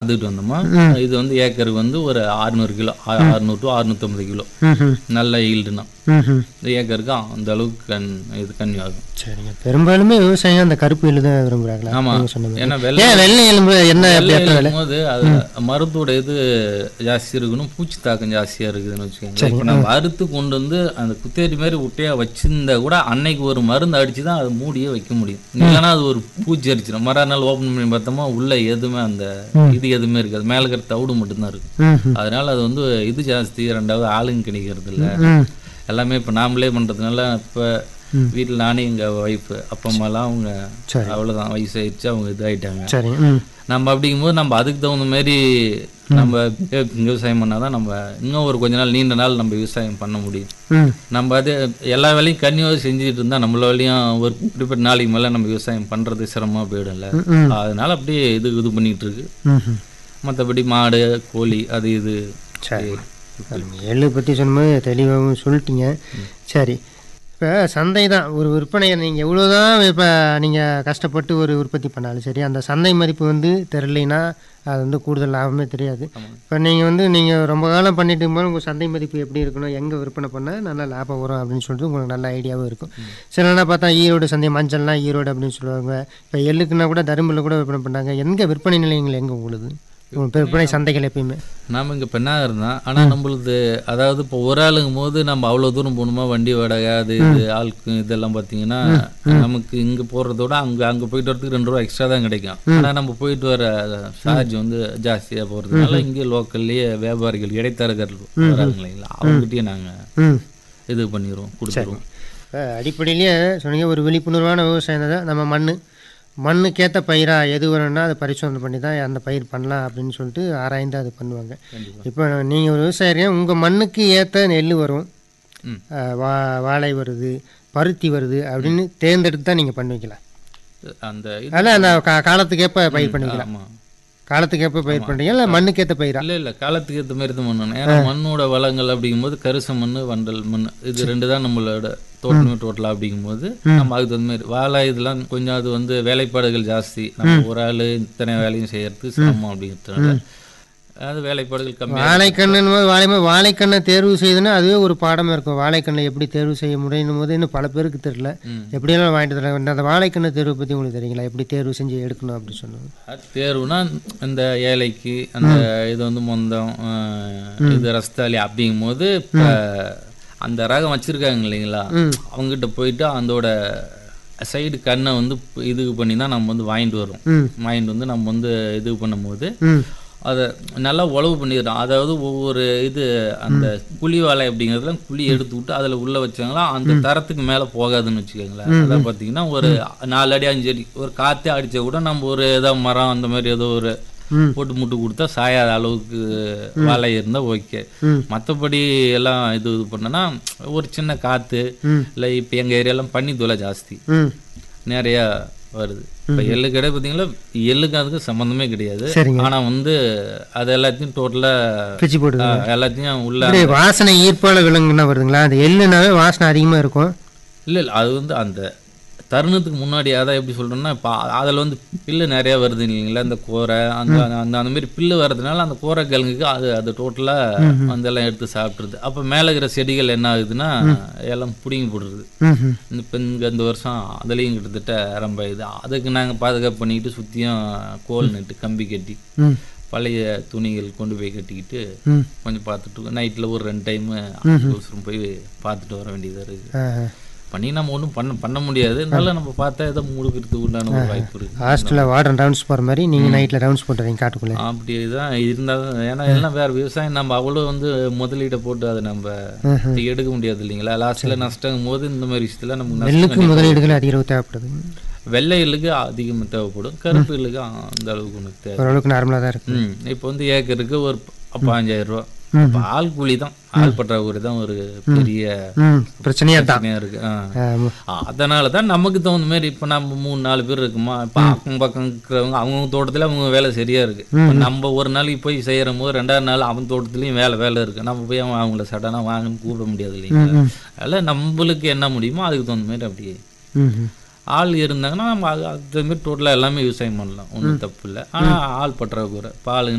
பார்த்துக்கிட்டு வந்தோமா இது வந்து ஏக்கருக்கு வந்து ஒரு அறுநூறு கிலோ அறுநூறு டு அறுநூத்தம்பது கிலோ ம் நல்ல ஈல்டுனா ம் இந்த ஏக்கருக்கு அந்த அளவுக்கு கண் இது கன்னி ஆகும் சரிங்க பெரும்பாலுமே விவசாயம் அந்த கருப்பு எள்ளு தான் விரும்புகிறாங்களா ஆமா நீங்க சொன்ன மாதிரி ஏன்னா வெள்ளை ஏன் வெள்ளை எலும்பு என்ன வெள்ளை எப்படி விலை போது அது மருந்தோட இது ஜாஸ்தி இருக்கணும் பூச்சி தாக்கம் ஜாஸ்தியா இருக்குதுன்னு வச்சுக்கோங்களேன் இப்போ நம்ம அறுத்து கொண்டு வந்து அந்த குத்தேரி மாதிரி உட்டையா வச்சிருந்தா கூட அன்னைக்கு ஒரு மருந்து அடிச்சு தான் அதை மூடியே வைக்க முடியும் இல்லைன்னா அது ஒரு பூச்சி அடிச்சிடும் மறுநாள் ஓப்பன் பண்ணி பார்த்தோமா உள்ள எதுவுமே அந்த இது எதுவுமே இருக்காது மேலே இருக்கிற தவிடு மட்டும்தான் இருக்கு ம் அதனால அது வந்து இது ஜாஸ்தி ரெண்டாவது ஆளுங்க கிடைக்கிறது இல்ல ம் எல்லாமே இப்போ நாமளே பண்றதுனால இப்போ வீட்டில் நானே எங்க ஒய்ஃப் அப்பா அம்மாலாம் அவங்க சரி. அவ்வளோதான் வயசாயிடுச்சு அவங்க இதாயிட்டாங்க சரிங்க ம் நம்ம அப்படிங்கும்போது நம்ம அதுக்கு தகுந்த மாதிரி நம்ம விவசாயம் பண்ணாதான் நம்ம இன்னும் ஒரு கொஞ்ச நாள் நீண்ட நாள் நம்ம விவசாயம் பண்ண முடியும் ம் நம்ம அது எல்லா வேலையும் கன்னியாக செஞ்சுட்டு இருந்தா நம்மள வேலையும் ஒரு குறிப்பிட்ட நாளைக்கு மேலே நம்ம விவசாயம் பண்றது சிரமமா போயிடும்ல ம் அதனால அப்படியே இது இது பண்ணிட்டு இருக்கு ம் ம் மற்றபடி மாடு கோழி அது இது சரி சரிங்க. எள்ளு பற்றி சொன்னபோது தெளிவாகவும் சொல்லிட்டீங்க சரி இப்போ சந்தை தான் ஒரு விற்பனையை நீங்கள் எவ்வளோதான் இப்போ நீங்கள் கஷ்டப்பட்டு ஒரு உற்பத்தி பண்ணாலும் சரி அந்த சந்தை மதிப்பு வந்து தெரிலைன்னா அது வந்து கூடுதல் லாபமே தெரியாது இப்போ நீங்கள் வந்து நீங்கள் ரொம்ப காலம் பண்ணிட்டு இருக்கும்போது உங்கள் சந்தை மதிப்பு எப்படி இருக்கணும் எங்கே விற்பனை பண்ணால் நல்லா லாபம் வரும் அப்படின்னு சொல்லிட்டு உங்களுக்கு நல்ல ஐடியாவும் இருக்கும் சிலனா பார்த்தா ஈரோடு சந்தை மஞ்சள்னா ஈரோடு அப்படின்னு சொல்லுவாங்க இப்போ எள்ளுக்குன்னா கூட தருமபுரியில் கூட விற்பனை பண்ணாங்க எங்கே விற்பனை நிலையங்கள் எங்கே உங்களுக்கு உங்களுக்கு விற்பனை சந்தைகள் எப்பயுமே நாம இங்க பெண்ணாக இருந்தோம் ஆனா நம்மளுது அதாவது இப்போ ஒரு ஆளுங்கும் போது நம்ம அவ்வளவு தூரம் போகணுமா வண்டி வாடகை அது இது ஆளுக்கு இதெல்லாம் பார்த்தீங்கன்னா நமக்கு இங்க போறதோட அங்க அங்க போயிட்டு வரதுக்கு ரெண்டு ரூபா எக்ஸ்ட்ரா தான் கிடைக்கும் ஆனா நம்ம போயிட்டு வர சார்ஜ் வந்து ஜாஸ்தியா போறதுனால இங்கே லோக்கல்லையே வியாபாரிகள் இடைத்தரகர்கள் வராங்க இல்லைங்களா அவங்ககிட்டயே நாங்க ம் இது பண்ணிடுவோம் கொடுத்துருவோம் இப்போ அடிப்படையிலேயே சொன்னீங்க ஒரு விழிப்புணர்வான விவசாயம் தான் நம்ம மண் மண்ணுக்கேற்ற பயிராக எது வேணும்னா அதை பரிசோதனை பண்ணி தான் அந்த பயிர் பண்ணலாம் அப்படின்னு சொல்லிட்டு ஆராய்ந்து அது பண்ணுவாங்க இப்போ நீங்கள் ஒரு விவசாயிங்க உங்கள் மண்ணுக்கு ஏற்ற நெல் வரும் ம். அஹ், வா வாழை வருது பருத்தி வருது அப்படின்னு தேர்ந்தெடுத்து தான் நீங்கள் பண்ணுவீங்களா அந்த இது அதில் அந்த கா காலத்துக்கேற்ப பயிர் பண்ணுவீங்களா ஆமா காலத்துக்கேற்ப பயிர் பண்ணுறீங்களா இல்லை மண்ணுக்கேற்ற பயிரா இல்ல இல்ல காலத்துக்கு ஏற்ற மாதிரி தான் பண்ணணும் ஏன்னா மண்ணோட வளங்கள் அப்படிங்கும்போது கரிச மண் வண்டல் மண் இது ரெண்டு தான் நம்மளோட தோட்டமே டோட்டலாக அப்படிங்கும்போது நம்ம அதுக்கு தகுந்த மாதிரி வாழை இதெல்லாம் கொஞ்சம் அது வந்து வேலைப்பாடுகள் ஜாஸ்தி நம்ம ஒரு ஆள் இத்தனை வேலையும் செய்யறது சிரமம் அப்படிங்கிறதுனால அது வேலைப்பாடுகள் கம்மி வாழைக்கண்ணுன்னு போது வாழை வாழைக்கண்ணை தேர்வு செய்யுதுன்னா அதுவே ஒரு பாடமாக இருக்கும் வாழைக்கண்ணை எப்படி தேர்வு செய்ய முடியும் போது இன்னும் பல பேருக்கு தெரியல ம். எப்படியெல்லாம் வாங்கிட்டு தராங்க அந்த வாழைக்கண்ணை தேர்வை பற்றி உங்களுக்கு தெரியுங்களா எப்படி தேர்வு செஞ்சு எடுக்கணும் அப்படின்னு சொன்னாங்க அது தேர்வுனா இந்த ஏலைக்கு அந்த இது வந்து மொந்தம் அஹ், இது ரஸ்தாலி அப்படிங்கும்போது இப்போ அந்த ரகம் வச்சிருக்காங்க இல்லைங்களா அவங்ககிட்ட போயிட்டு அதோட சைடு கண்ணை வந்து இதுக்கு பண்ணி தான் நம்ம வந்து வாங்கிட்டு வரோம் ம் வாங்கிட்டு வந்து நம்ம வந்து இது பண்ணும்போது ம் அதை நல்லா உழவு பண்ணிடுறோம் அதாவது ஒவ்வொரு இது அந்த குழி வாழை அப்படிங்கிறதுல குழி எடுத்து விட்டு அதில் உள்ள வச்சாங்களா அந்த தரத்துக்கு மேலே போகாதுன்னு வச்சுக்கோங்களேன் அதான் பார்த்தீங்கன்னா ஒரு நாலு அடி அஞ்சு அடி ஒரு காற்றே அடிச்சா கூட நம்ம ஒரு ஏதோ மரம் அந்த மாதிரி ஏதோ ஒரு ம். போட்டு முட்டு கொடுத்தா சாயாத அளவுக்கு வாழை இருந்தால் ஓகே ம். மற்றபடி எல்லாம் இது இது பண்ணோன்னா ஒரு சின்ன காற்று ம். இல்லை இப்போ எங்கள் ஏரியாலாம் பனி தொலை ஜாஸ்தி ம் நிறையா வருது இப்போ எள்ளு கடை பார்த்தீங்களா எள்ளுக்கு அதுக்கு சம்மந்தமே கிடையாது சரிங்க. ஆனா வந்து அது எல்லாத்தையும் டோட்டலா பிச்சு போட்டு எல்லாத்தையும் உள்ள இப்படி வாசனை ஈர்ப்பால விலங்குன்னா வருதுங்களா அந்த எள்ளுனாவே வாசனை அதிகமாக இருக்கும் இல்ல இல்ல அது வந்து அந்த தருணத்துக்கு முன்னாடி அதான் எப்படி சொல்றேன்னா இப்போ அதில் வந்து பில்லு நிறைய வருது இல்லைங்களா இந்த கோரை அந்த அந்த அந்த மாதிரி பில்லு வர்றதுனால அந்த கோரை கிழங்குக்கு அது அது டோட்டலாக அதெல்லாம் எடுத்து சாப்பிட்ருது அப்போ மேலே இருக்கிற செடிகள் என்ன ஆகுதுன்னா எல்லாம் பிடுங்கி போடுறது ம் ம் இப்போ இங்கே இந்த வருஷம் அதுலேயும் கிட்டத்தட்ட ரொம்ப இது அதுக்கு நாங்கள் பாதுகாப்பு பண்ணிக்கிட்டு சுற்றியும் கோல் நட்டு கம்பி கட்டி ம் பழைய துணிகள் கொண்டு போய் கட்டிக்கிட்டு ம் கொஞ்சம் பார்த்துட்டு நைட்டில் ஒரு ரெண்டு டைமு அவசரம் போய் பார்த்துட்டு வர வேண்டியதாக இருக்குது ஆ ஆ. பண்ணி நம்ம ஒன்றும் பண்ண பண்ண முடியாது இருந்தாலும் நம்ம பார்த்தா ஏதோ மூடுக்கிறதுக்கு உண்டான ஒரு வாய்ப்பு இருக்குது ஹாஸ்டலில் வார்டன் ரவுண்ட்ஸ் போகிற மாதிரி நீங்கள் நைட்டில் ரவுண்ட்ஸ் போட்டுறீங்க காட்டுக்குள்ளே அப்படி தான் இருந்தாலும் ஏன்னா எல்லாம் வேறு விவசாயம் நம்ம அவ்வளோ வந்து முதலீடை போட்டு அதை நம்ம எடுக்க முடியாது இல்லைங்களா லாஸ்ட்டில் நஷ்டம் போது இந்த மாதிரி விஷயத்தில் நமக்கு நஷ்டம் நெல்லுக்கு முதலீடுகள் அதிக அளவு தேவைப்படுது வெள்ளை எள்ளுக்கு அதிகமாக தேவைப்படும் கருப்பு எள்ளுக்கு அந்த அளவுக்கு உனக்கு தேவை ஓரளவுக்கு நார்மலாக தான் இருக்குது ம் இப்போ வந்து ஏக்கருக்கு ஒரு பாஞ்சாயிரம் ரூபா ம். இப்போ ஆள் கூலி தான் ஆள் பற்றாக்குறை தான் ஒரு பெரிய ம் பிரச்சனையாக தான் பிரச்சனையா இருக்கு ஆ. ஆ, ஆ, அதனால தான் நமக்கு தகுந்த மாதிரி இப்போ நம்ம மூணு நாலு பேர் இருக்குமா இப்போ அக்கம் பக்கம் இருக்கிறவங்க அவங்கவுங்க தோட்டத்தில் அவங்க வேலை சரியா இருக்கு இப்போ நம்ம ஒரு நாளைக்கு போய் செய்யற போது ரெண்டாவது நாள் அவன் தோட்டத்துலேயும் வேலை வேலை இருக்கு நம்ம போய் அவன் அவங்கள சடனாக வாங்கன்னு கூப்பிட முடியாது இல்லைங்களா அதனால் நம்மளுக்கு என்ன முடியுமோ அதுக்கு தகுந்த மாதிரி அப்படியே ம் ம் ஆள் இருந்தாங்கன்னா நம்ம அது- அதுக்கு தகுந்த மாதிரி டோட்டலாக எல்லாமே விவசாயம் பண்ணலாம் ஒன்றும் தப்பு இல்லை ஆனால் ஆள் பற்றாக்குறை பால்